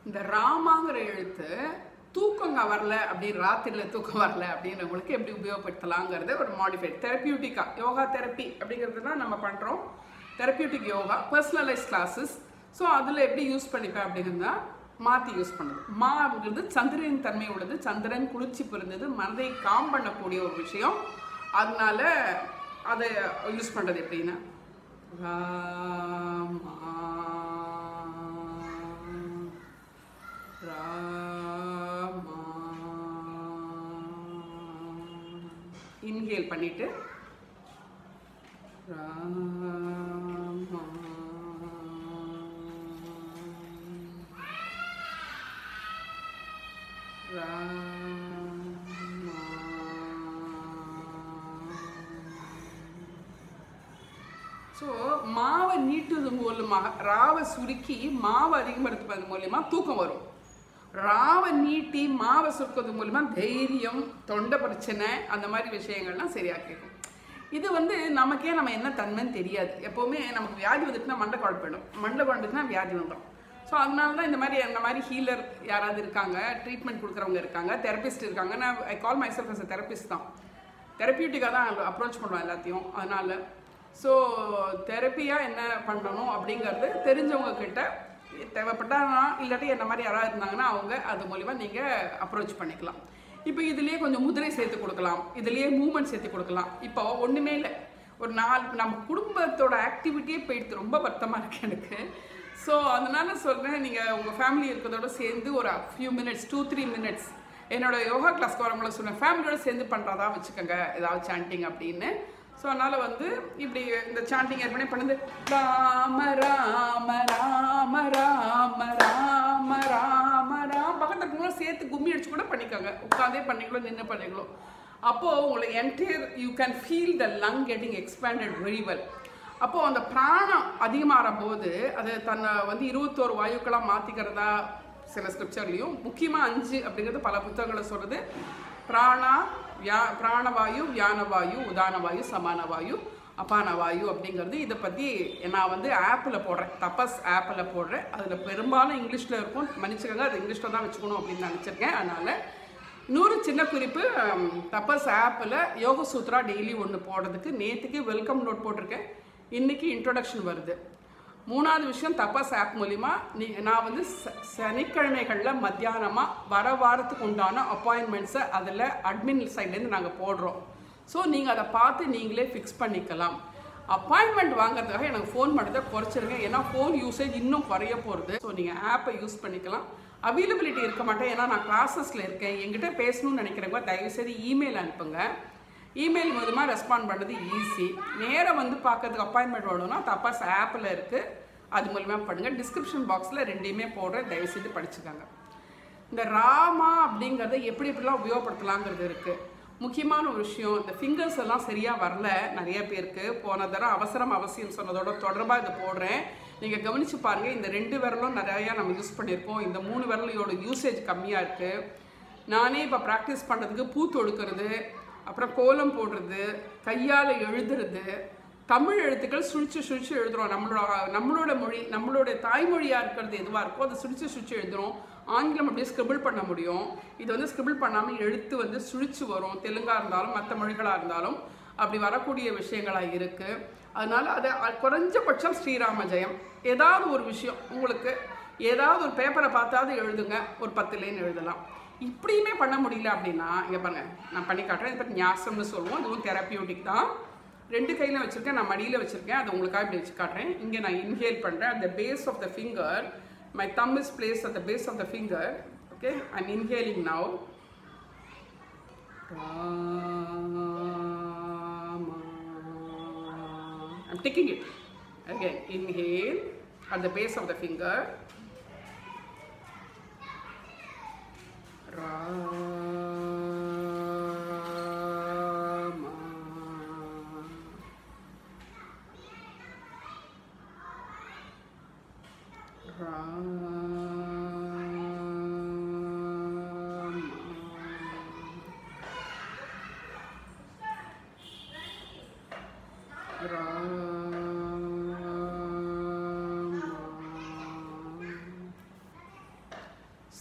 இந்த ராமாங்கிற எழுத்து தூக்கங்க வரல அப்படின்னு ராத்திரியில் தூக்கம் வரல அப்படின்றவங்களுக்கு எப்படி உபயோகப்படுத்தலாங்கிறது ஒரு மாடிஃபைட் தெரப்பியூட்டிக்கா யோகா தெரப்பி அப்படிங்கிறது தான் நம்ம பண்ணுறோம் therapeutic yoga personalise classes so அதில் எப்படி யூஸ் பண்ணிப்பேன் அப்படின்னா மாற்றி யூஸ் பண்ணுது மாங்கிறது சந்திரன் தன்மை உள்ளது சந்திரன் குளிர்ச்சி பிறந்தது மனதை காம் பண்ணக்கூடிய ஒரு விஷயம் அதனால அதை யூஸ் பண்ணுறது எப்படின்னா ராமா ராமா இன்ஹேல் பண்ணிட்டு ராமா ஸோ மாவை நீட்டுவது மூலமாக ராவை சுருக்கி மாவை அதிகப்படுத்துவது மூலியமா தூக்கம் வரும் ராவை நீட்டி மாவை சுருக்கிறது மூலியமா தைரியம் தொண்டை பிரச்சனை அந்த மாதிரி விஷயங்கள்லாம் சரியா கேட்கும் இது வந்து நமக்கே நம்ம என்ன தன்மைன்னு தெரியாது எப்போவுமே நமக்கு வியாதி வந்துட்டுனா மண்டை குழப்பிடும் மண்டை குழம்புச்சுன்னா வியாதி வந்துடும் ஸோ அதனால தான் இந்த மாதிரி இந்த மாதிரி ஹீலர் யாராவது இருக்காங்க ட்ரீட்மெண்ட் கொடுக்குறவங்க இருக்காங்க தெரபிஸ்ட் இருக்காங்க நான் I call my self as therapist தான் தெரப்பியூட்டிக்காக தான் அப்ரோச் பண்ணுவேன் எல்லாத்தையும் அதனால ஸோ தெரப்பியாக என்ன பண்ணணும் அப்படிங்கிறது தெரிஞ்சவங்க கிட்ட தேவைப்பட்டா நான் இல்லாட்டி என்ன மாதிரி யாராவது இருந்தாங்கன்னா அவங்க அது மூலிமா நீங்கள் அப்ரோச் பண்ணிக்கலாம் இப்போ இதுலேயே கொஞ்சம் முதிரை சேர்த்து கொடுக்கலாம் இதுலேயே மூமெண்ட் சேர்த்து கொடுக்கலாம் இப்போ ஒன்றுமே இல்லை ஒரு நாலு நம்ம குடும்பத்தோட ஆக்டிவிட்டியே போயிடுது ரொம்ப வருத்தமாக இருக்கு எனக்கு ஸோ அதனால சொல்கிறேன் நீங்கள் உங்கள் ஃபேமிலி இருக்கிறதோட சேர்ந்து ஒரு few minutes two three minutes என்னோட யோகா கிளாஸ்க்கு வரவங்கள சொன்னேன் ஃபேமிலியோட சேர்ந்து பண்ணுறதா வச்சுக்கோங்க ஏதாவது சாண்டிங் அப்படின்னு ஸோ அதனால் வந்து இப்படி இந்த சாண்டிங் ஏற்கனவே பண்ணுது ராம ராம ராம ராம ராம ராம ராம் பக்கத்துல கூட சேர்த்து கும்மி அடிச்சு கூட பண்ணிக்கோங்க உட்காந்தே பண்ணிக்கலோ நின்று பண்ணிக்கலோ அப்போது உங்களுக்கு entire you can feel the lung getting expanded very well அப்போது அந்த பிராணம் அதிகமாகிற போது அது தன்னை வந்து இருபத்தோரு வாயுக்களாக மாற்றிக்கிறதா சில ஸ்கிரிப்சர்லையும் முக்கியமாக அஞ்சு அப்படிங்கிறது பல புத்தகங்களை சொல்கிறது பிராணா வியா பிராணவாயு வியானவாயு உதானவாயு சமானவாயு அபானவாயு அப்படிங்கிறது இதை பற்றி நான் வந்து ஆப்பில் போடுறேன் தபஸ் ஆப்பில் போடுறேன் அதில் பெரும்பாலும் இங்கிலீஷில் இருக்கும் மன்னிச்சுக்கோங்க அது இங்கிலீஷில் தான் வச்சுக்கணும் அப்படின்னு நினச்சிருக்கேன் அதனால் இன்னொரு சின்ன குறிப்பு ஹம், தபஸ் ஆப்பில் யோக சூத்ரா டெய்லி ஒன்று போடுறதுக்கு நேற்றுக்கு வெல்கம் நோட் போட்டிருக்கேன் இன்னைக்கு இன்ட்ரொடக்ஷன் வருது மூணாவது விஷயம் தபஸ் ஆப் மூலிமா நீ நான் வந்து ச- சனிக்கிழமைகளில் மத்தியானமாக வர வாரத்துக்கு உண்டான அப்பாயின்மெண்ட்ஸை அதில் அட்மின் சைட்லேருந்து நாங்கள் போடுறோம் ஸோ நீங்கள் அதை பார்த்து நீங்களே ஃபிக்ஸ் பண்ணிக்கலாம் அப்பாயின்மெண்ட் வாங்குறதுக்காக எனக்கு ஃபோன் பண்ணுறதை குறைச்சிருங்க ஏன்னா ஃபோன் யூசேஜ் இன்னும் குறைய போகிறது ஸோ நீங்கள் ஆப்பை யூஸ் பண்ணிக்கலாம் அவைலபிலிட்டி இருக்க மாட்டேன் ஏன்னா நான் கிளாஸஸில் இருக்கேன் என்கிட்ட பேசணும்னு நினைக்கிறவங்க தயவுசெய்து இமெயில் அனுப்புங்க இமெயில் மூலமாக ரெஸ்பாண்ட் பண்ணுறது ஈஸி நேராக வந்து பார்க்கறதுக்கு அப்பாயின்மெண்ட் வேணும்னா தப்பாஸ் ஆப்பில் இருக்குது அது மூலிமா பண்ணுங்கள் டிஸ்கிரிப்ஷன் பாக்ஸில் ரெண்டையுமே போடுறேன் தயவுசெய்து படிச்சுக்கோங்க இந்த ராமா அப்படிங்கிறத எப்படி எப்படிலாம் உபயோகப்படுத்தலாங்கிறது இருக்குது முக்கியமான ஒரு விஷயம் இந்த ஃபிங்கர்ஸ் எல்லாம் சரியாக வரல நிறைய பேருக்கு போன தடவை அவசரம் அவசியம் சொன்னதோட தொடர்பாக இதை போடுறேன் நீங்கள் கவனிச்சு பாருங்கள் இந்த ரெண்டு விரலும் நிறையா நம்ம யூஸ் பண்ணியிருக்கோம் இந்த மூணு விரலையோட யூசேஜ் கம்மியாக இருக்குது நானே இப்போ ப்ராக்டிஸ் பண்ணுறதுக்கு பூ தொடுக்கிறது அப்புறம் கோலம் போடுறது கையால் எழுதுறது தமிழ் எழுத்துக்கள் சுழிச்சு சுழிச்சு எழுதுறோம் நம்மளோட நம்மளோட மொழி நம்மளோட தாய்மொழியாக இருக்கிறது எதுவாக இருக்கோ அதை சுழிச்சு சுழிச்சு எழுதுறோம் ஆங்கிலம் அப்படியே ஸ்கிரிபிள் பண்ண முடியும் இது வந்து ஸ்கிரிபிள் பண்ணாமல் எழுத்து வந்து சுழிச்சு வரும் தெலுங்கா இருந்தாலும் மற்ற மொழிகளாக இருந்தாலும் அப்படி வரக்கூடிய விஷயங்களாக இருக்குது அதனால அதை அ- குறைஞ்சபட்சம் ஸ்ரீராம ஜெயம் ஏதாவது ஒரு விஷயம் உங்களுக்கு ஏதாவது ஒரு பேப்பரை பார்த்தாவது எழுதுங்க ஒரு பத்து லைன் எழுதலாம் இப்படியுமே பண்ண முடியல அப்படின்னா இங்கே பாருங்க நான் பண்ணி காட்டுறேன் இதை பற்றி ஞாசம்னு சொல்லுவோம் இதுவும் தெரப்பியூட்டிக் தான் ரெண்டு கையில் வச்சுருக்கேன் நான் மடியில் வச்சுருக்கேன் அது உங்களுக்காக இப்படி வச்சு காட்டுறேன் இங்கே நான் இன்ஹேல் பண்ணுறேன் at the base of the finger my thumb is placed at the base of the finger okay i'm inhaling now Rama. i'm taking it again inhale at the base of the finger Rama. Rama.